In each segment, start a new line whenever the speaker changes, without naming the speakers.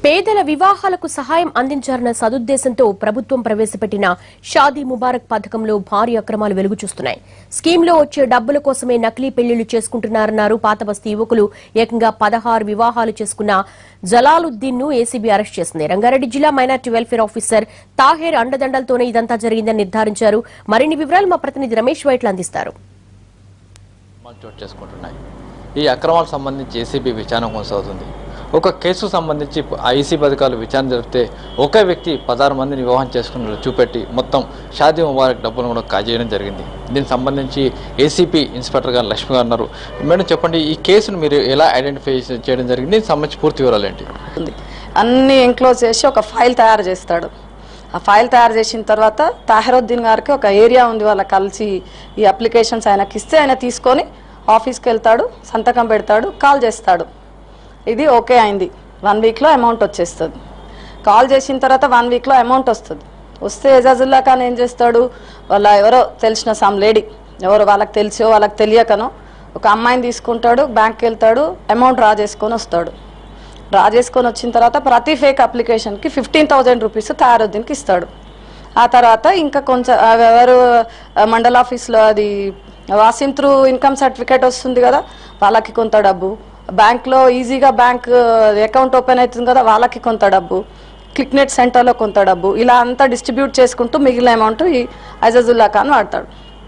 పేదల వివాహాలకు సహాయం అందించాలన్న సదుద్దేశంతో ప్రభుత్వం ప్రవేశపెట్టిన షాదీ ముబారక్ పథకంలో భారీ అక్రమాలు వెలుగు చూస్తున్నాయి స్కీమ్లో వచ్చే డబ్బుల కోసమే నకిలీ పెళ్లిళ్లు చేసుకుంటున్నారన్నారు పాత బస్తీ యువకులు ఏకంగా పదహారు వివాహాలు చేసుకున్న జలాలుద్దీన్ ను ఏసీబీ అరెస్ట్ చేసింది రంగారెడ్డి జిల్లా మైనార్టీ వెల్ఫేర్ ఆఫీసర్ తాహేర్ అండదండలతోనే ఇదంతా జరిగిందని నిర్ధారించారు మరిన్ని వివరాలు మా ప్రతినిధి రమేష్ వైట్ల అందిస్తారు
అక్రమాలు చోటు చేసుకుంటున్నాయి ఈ అక్రమాలకు సంబంధించి ఏసీబీ విచారణ కొనసాగుతుంది ఒక కేసుకు సంబంధించి ఐసీ పథకాలు విచారణ జరిపితే ఒకే వ్యక్తి పదహారు మందిని వివాహం చేసుకున్నట్లు చూపెట్టి మొత్తం షాదీ ముబారక్ డబ్బులను కూడా కాజేయడం జరిగింది దీనికి సంబంధించి ఏసీపీ ఇన్స్పెక్టర్ గారు లక్ష్మి గారు ఉన్నారు మేడం చెప్పండి ఈ కేసును మీరు ఎలా ఐడెంటిఫై చేయడం జరిగింది దీనికి సంబంధించి పూర్తి వివరాలు ఏంటి
ఉంది అన్ని ఎంక్లోజ్ చేసి ఒక ఫైల్ తయారు చేస్తాడు ఆ ఫైల్ తయారు చేసిన తర్వాత తాహిరుద్దీన్ గారికి ఒక ఏరియా ఉంది వాళ్ళ కలిసి ఈ అప్లికేషన్స్ ఆయనకి ఇస్తే ఆయన తీసుకొని ఆఫీస్కి వెళ్తాడు సంతకం పెడతాడు కాల్ చేస్తాడు ఇది ఓకే అయింది వన్ వీక్లో అమౌంట్ వచ్చేస్తుంది కాల్ చేసిన తర్వాత వన్ వీక్లో అమౌంట్ వస్తుంది వస్తే ఎజాజుల్లా ఖాన్ ఏం చేస్తాడు వాళ్ళ ఎవరో తెలిసిన సమ్ లేడీ ఎవరో వాళ్ళకి తెలిసో వాళ్ళకి తెలియకనో ఒక అమ్మాయిని తీసుకుంటాడు బ్యాంక్కి వెళ్తాడు అమౌంట్ డ్రా చేసుకొని వస్తాడు డ్రా చేసుకొని వచ్చిన తర్వాత ప్రతి ఫేక్ అప్లికేషన్కి ఫిఫ్టీన్ థౌజండ్ రూపీస్ తయారుద్దీన్కి ఇస్తాడు ఆ తర్వాత ఇంకా కొంచెం ఆ ఎవరు ఆ మండల ఆఫీస్లో అది వాసిం త్రూ ఇన్కమ్ సర్టిఫికేట్ వస్తుంది కదా వాళ్ళకి కొంత డబ్బు బ్యాంక్లో ఈజీగా బ్యాంక్ అకౌంట్ ఓపెన్ అవుతుంది కదా వాళ్ళకి కొంత డబ్బు క్లిక్నెట్ సెంటర్లో కొంత డబ్బు ఇలా అంతా డిస్ట్రిబ్యూట్ చేసుకుంటూ మిగిలిన అమౌంట్ ఈ అజజుల్లా ఖాన్ వాడతాడు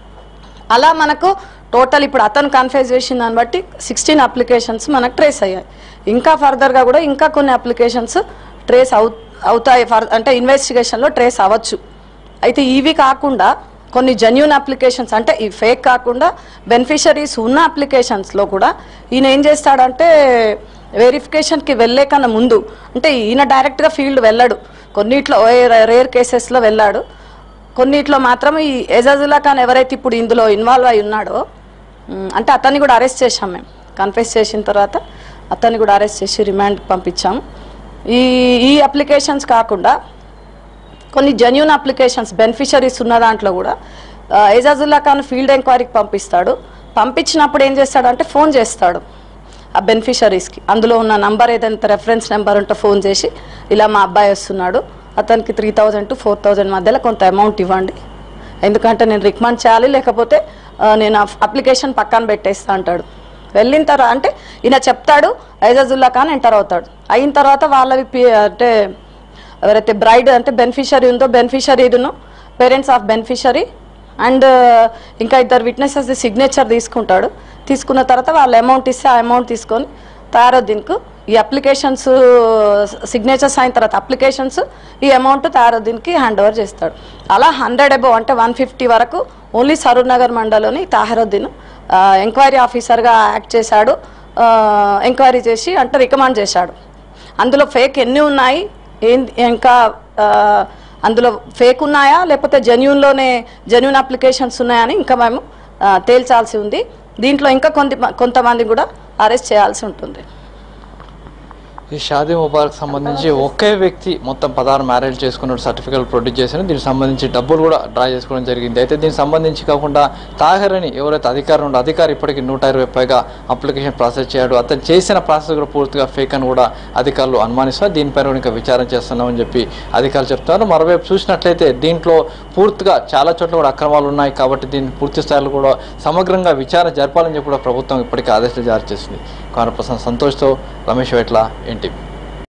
అలా మనకు టోటల్ ఇప్పుడు అతను కన్ఫ్యూజ్ చేసిన దాన్ని బట్టి సిక్స్టీన్ అప్లికేషన్స్ మనకు ట్రేస్ అయ్యాయి ఇంకా ఫర్దర్గా కూడా ఇంకా కొన్ని అప్లికేషన్స్ ట్రేస్ అవు అవుతాయి ఫర్ అంటే ఇన్వెస్టిగేషన్లో ట్రేస్ అవ్వచ్చు అయితే ఇవి కాకుండా కొన్ని జెన్యున్ అప్లికేషన్స్ అంటే ఈ ఫేక్ కాకుండా బెనిఫిషరీస్ ఉన్న అప్లికేషన్స్లో కూడా ఈయన ఏం చేస్తాడంటే వెరిఫికేషన్కి వెళ్ళే కన్నా ముందు అంటే ఈయన డైరెక్ట్గా ఫీల్డ్ వెళ్ళాడు కొన్నిట్లో రేర్ కేసెస్లో వెళ్ళాడు కొన్నిట్లో మాత్రం ఈ ఎజాజుల్లా ఖాన్ ఎవరైతే ఇప్పుడు ఇందులో ఇన్వాల్వ్ అయి ఉన్నాడో ఉమ్, అంటే అతన్ని కూడా అరెస్ట్ చేశాం మేము కన్ఫెస్ చేసిన తర్వాత అతన్ని కూడా అరెస్ట్ చేసి రిమాండ్ పంపించాము ఈ ఈ అప్లికేషన్స్ కాకుండా కొన్ని జెన్యున్ అప్లికేషన్స్ బెనిఫిషరీస్ ఉన్న దాంట్లో కూడా ఆ, ఎజాజుల్లా ఖాన్ ఫీల్డ్ ఎంక్వైరీకి పంపిస్తాడు పంపించినప్పుడు ఏం చేస్తాడంటే ఫోన్ చేస్తాడు ఆ బెనిఫిషరీస్కి అందులో ఉన్న నంబర్ ఏదైతే రెఫరెన్స్ నెంబర్ ఉంటే ఫోన్ చేసి ఇలా మా అబ్బాయి వస్తున్నాడు అతనికి three thousand to four thousand మధ్యలో కొంత అమౌంట్ ఇవ్వండి ఎందుకంటే నేను రికమెండ్ చేయాలి లేకపోతే ఆ, నేను అప్లికేషన్ పక్కన పెట్టేస్తా అంటాడు వెళ్ళిన తర్వాత అంటే ఈయన చెప్తాడు ఐజాజుల్లా ఖాన్ ఎంటర్ అవుతాడు అయిన తర్వాత వాళ్ళవి పి- అంటే ఎవరైతే బ్రైడ్ అంటే బెనిఫిషరీ ఉందో బెనిఫిషరీను పేరెంట్స్ ఆఫ్ బెనిఫిషరీ అండ్ ఇంకా ఇద్దరు విట్నెసెస్ సిగ్నేచర్ తీసుకుంటాడు తీసుకున్న తర్వాత వాళ్ళు అమౌంట్ ఇస్తే ఆ అమౌంట్ తీసుకొని తయారుద్దీన్కు ఈ అప్లికేషన్స్ సిగ్నేచర్స్ అయిన తర్వాత అప్లికేషన్స్ ఈ అమౌంట్ తయారుద్దీన్కి హ్యాండ్ ఓవర్ చేస్తాడు అలా హండ్రెడ్ అబౌవ్ అంటే వన్ ఫిఫ్టీ వరకు ఓన్లీ సరూర్ నగర్ మండలంలోని తాహిరుద్దీన్ ఎంక్వైరీ ఆఫీసర్గా యాక్ట్ చేశాడు ఎంక్వైరీ చేసి అంటే రికమెండ్ చేశాడు అందులో ఫేక్ ఎన్ని ఉన్నాయి ఏం ఇంకా ఆ, అందులో ఫేక్ ఉన్నాయా లేకపోతే జెన్యున్లోనే జెన్యున్ అప్లికేషన్స్ ఉన్నాయని ఇంకా మేము ఆ, తేల్చాల్సి ఉంది దీంట్లో ఇంకా కొంత కొంతమంది కూడా అరెస్ట్ చేయాల్సి ఉంటుంది
ఈ షాదీ ముబారక్ సంబంధించి ఒకే వ్యక్తి మొత్తం పదహారు మ్యారేజ్ చేసుకున్నట్టు సర్టిఫికేట్ ప్రొడ్యూస్ చేశారు దీనికి సంబంధించి డబ్బులు కూడా డ్రా చేసుకోవడం జరిగింది అయితే దీనికి సంబంధించి కాకుండా తాగర్ అని ఎవరైతే అధికారం ఉండో అధికారి ఇప్పటికీ నూట ఇరవై పైగా అప్లికేషన్ ప్రాసెస్ చేయడు అతను చేసిన ప్రాసెస్ కూడా పూర్తిగా ఫేక్ అని కూడా అధికారులు అనుమానిస్తున్నారు దీనిపైన కూడా ఇంకా విచారణ చేస్తున్నామని చెప్పి అధికారులు చెప్తున్నారు మరోవైపు చూసినట్లయితే దీంట్లో పూర్తిగా చాలా చోట్ల కూడా అక్రమాలు ఉన్నాయి కాబట్టి దీన్ని పూర్తి స్థాయిలో కూడా సమగ్రంగా విచారణ జరపాలని చెప్పి కూడా ప్రభుత్వం ఇప్పటికే ఆదేశాలు జారీ చేసింది కానప్రసన్న సంతోష్తో రమేష్ వెట్ల ఎన్టీవీ